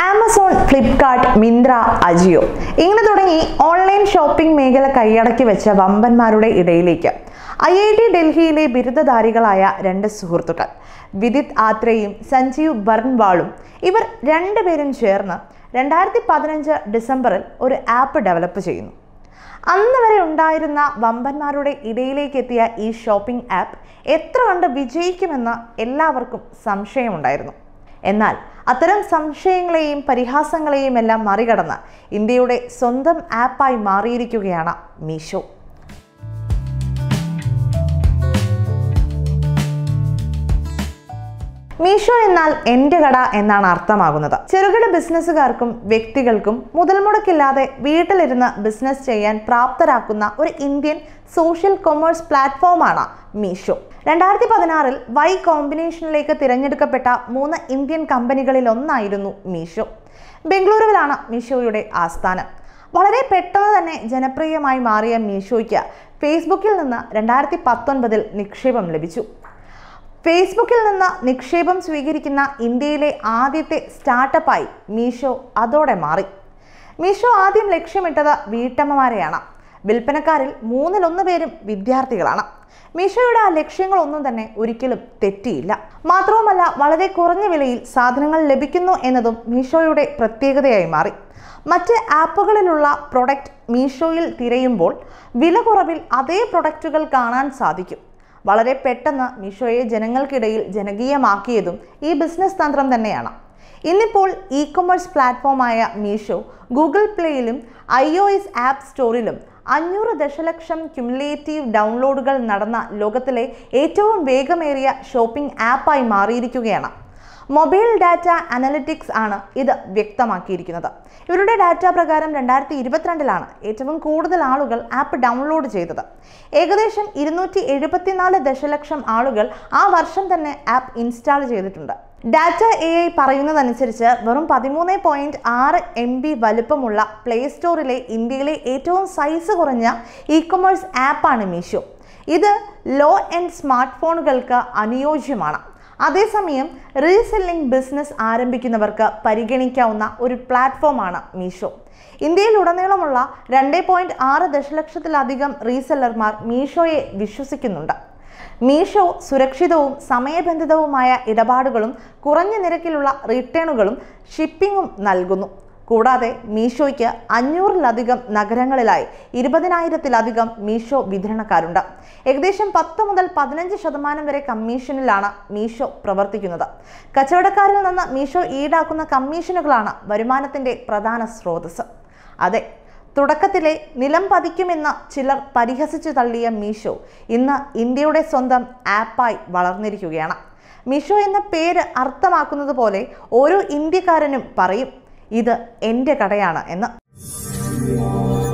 Amazon Flipkart Myntra Ajio ഇങ്ങനെ തുടങ്ങി online shopping മേഖല കൈയടക്കി വെച്ച വമ്പന്മാരുടെ ഇടയിലേക്ക് ഐ ഐ ടി ഡൽഹിയിലെ ബിരുദധാരികളായ രണ്ട് സുഹൃത്തുക്കൾ വിദിത് ആത്രയും സഞ്ജീവ് ബർൺവാളും ഇവർ രണ്ടുപേരും ചേർന്ന് രണ്ടായിരത്തി പതിനഞ്ച് ഡിസംബറിൽ ഒരു ആപ്പ് ഡെവലപ്പ് ചെയ്യുന്നു അന്ന് വരെ ഉണ്ടായിരുന്ന വമ്പന്മാരുടെ ഇടയിലേക്ക് എത്തിയ ഈ ഷോപ്പിംഗ് ആപ്പ് എത്ര കണ്ട് വിജയിക്കുമെന്ന് എല്ലാവർക്കും സംശയമുണ്ടായിരുന്നു എന്നാൽ അത്തരം സംശയങ്ങളെയും പരിഹാസങ്ങളെയും എല്ലാം മറികടന്ന് ഇന്ത്യയുടെ സ്വന്തം ആപ്പായി മാറിയിരിക്കുകയാണ് മീഷോ മീഷോ എന്നാൽ എൻ്റെ കട എന്നാണ് അർത്ഥമാകുന്നത് ചെറുകിട ബിസിനസ്സുകാർക്കും വ്യക്തികൾക്കും മുതൽ മുടക്കില്ലാതെ വീട്ടിലിരുന്ന് ബിസിനസ് ചെയ്യാൻ പ്രാപ്തരാക്കുന്ന ഒരു ഇന്ത്യൻ സോഷ്യൽ കൊമേഴ്സ് പ്ലാറ്റ്ഫോമാണ് മീഷോ രണ്ടായിരത്തി പതിനാറിൽ വൈ കോമ്പിനേഷനിലേക്ക് തിരഞ്ഞെടുക്കപ്പെട്ട മൂന്ന് ഇന്ത്യൻ കമ്പനികളിൽ ഒന്നായിരുന്നു മീഷോ ബംഗളൂരുവിലാണ് മീഷോയുടെ ആസ്ഥാനം വളരെ പെട്ടെന്ന് തന്നെ ജനപ്രിയമായി മാറിയ മീഷോയ്ക്ക് ഫേസ്ബുക്കിൽ നിന്ന് രണ്ടായിരത്തി പത്തൊൻപതിൽ നിക്ഷേപം ലഭിച്ചു ഫേസ്ബുക്കിൽ നിന്ന് നിക്ഷേപം സ്വീകരിക്കുന്ന ഇന്ത്യയിലെ ആദ്യത്തെ സ്റ്റാർട്ടപ്പായി മീഷോ അതോടെ മാറി മീഷോ ആദ്യം ലക്ഷ്യമിട്ടത് വീട്ടമ്മമാരെയാണ് വിൽപ്പനക്കാരിൽ മൂന്നിലൊന്ന് പേരും വിദ്യാർത്ഥികളാണ് മീഷോയുടെ ആ ലക്ഷ്യങ്ങളൊന്നും തന്നെ ഒരിക്കലും തെറ്റിയില്ല മാത്രവുമല്ല വളരെ കുറഞ്ഞ വിലയിൽ സാധനങ്ങൾ ലഭിക്കുന്നു എന്നതും മീഷോയുടെ പ്രത്യേകതയായി മാറി മറ്റ് ആപ്പുകളിലുള്ള പ്രൊഡക്റ്റ് മീഷോയിൽ തിരയുമ്പോൾ വില കുറവിൽ അതേ പ്രൊഡക്റ്റുകൾ കാണാൻ സാധിക്കും വളരെ പെട്ടെന്ന് മീഷോയെ ജനങ്ങൾക്കിടയിൽ ജനകീയമാക്കിയതും ഈ ബിസിനസ് തന്ത്രം തന്നെയാണ് ഇന്നിപ്പോൾ ഇ കൊമേഴ്സ് പ്ലാറ്റ്ഫോമായ മീഷോ ഗൂഗിൾ പ്ലേയിലും ഐ ഒ എസ് ആപ്പ് സ്റ്റോറിലും അഞ്ഞൂറ് ദശലക്ഷം ക്യുമുലേറ്റീവ് ഡൗൺലോഡുകൾ നടന്ന ലോകത്തിലെ ഏറ്റവും വേഗമേറിയ ഷോപ്പിംഗ് ആപ്പായി മാറിയിരിക്കുകയാണ് മൊബൈൽ ഡാറ്റ അനലിറ്റിക്സ് ആണ് ഇത് വ്യക്തമാക്കിയിരിക്കുന്നത് ഇവരുടെ ഡാറ്റ പ്രകാരം രണ്ടായിരത്തി ഇരുപത്തിരണ്ടിലാണ് ഏറ്റവും കൂടുതൽ ആളുകൾ ആപ്പ് ഡൗൺലോഡ് ചെയ്തത് ഏകദേശം ഇരുന്നൂറ്റി എഴുപത്തിനാല് ദശലക്ഷം ആളുകൾ ആ വർഷം തന്നെ ആപ്പ് ഇൻസ്റ്റാൾ ചെയ്തിട്ടുണ്ട് ഡാറ്റ എ ഐ പറയുന്നതനുസരിച്ച് വെറും പതിമൂന്ന് പോയിന്റ് ആറ് എം ബി വലുപ്പമുള്ള പ്ലേ സ്റ്റോറിലെ ഇന്ത്യയിലെ ഏറ്റവും സൈസ് കുറഞ്ഞ ഇ കൊമേഴ്സ് ആപ്പാണ് മീഷോ ഇത് ലോ ആൻഡ് സ്മാർട്ട് ഫോണുകൾക്ക് അനുയോജ്യമാണ് അതേസമയം റീസെല്ലിംഗ് ബിസിനസ് ആരംഭിക്കുന്നവർക്ക് പരിഗണിക്കാവുന്ന ഒരു പ്ലാറ്റ്ഫോമാണ് മീഷോ ഇന്ത്യയിലുടനീളമുള്ള രണ്ട് പോയിന്റ് ആറ് ദശലക്ഷത്തിലധികം റീസെല്ലർമാർ മീഷോയെ വിശ്വസിക്കുന്നുണ്ട് മീഷോ സുരക്ഷിതവും സമയബന്ധിതവുമായ ഇടപാടുകളും കുറഞ്ഞ നിരക്കിലുള്ള റിട്ടേണുകളും ഷിപ്പിങ്ങും നൽകുന്നു കൂടാതെ മീഷോയ്ക്ക് അഞ്ഞൂറിലധികം നഗരങ്ങളിലായി ഇരുപതിനായിരത്തിലധികം മീഷോ വിതരണക്കാരുണ്ട് ഏകദേശം പത്ത് മുതൽ പതിനഞ്ച് ശതമാനം വരെ കമ്മീഷനിലാണ് മീഷോ പ്രവർത്തിക്കുന്നത് കച്ചവടക്കാരിൽ നിന്ന് മീഷോ ഈടാക്കുന്ന കമ്മീഷനുകളാണ് വരുമാനത്തിന്റെ പ്രധാന സ്രോതസ് അതെ തുടക്കത്തിലെ നിലം പതിക്കുമെന്ന് ചിലർ പരിഹസിച്ചു തള്ളിയ മീഷോ ഇന്ന് ഇന്ത്യയുടെ സ്വന്തം ആപ്പായി വളർന്നിരിക്കുകയാണ് മീഷോ എന്ന പേര് അർത്ഥമാക്കുന്നത് പോലെ ഓരോ ഇന്ത്യക്കാരനും പറയും ഇത് എൻ്റെ കടയാണ് എന്ന്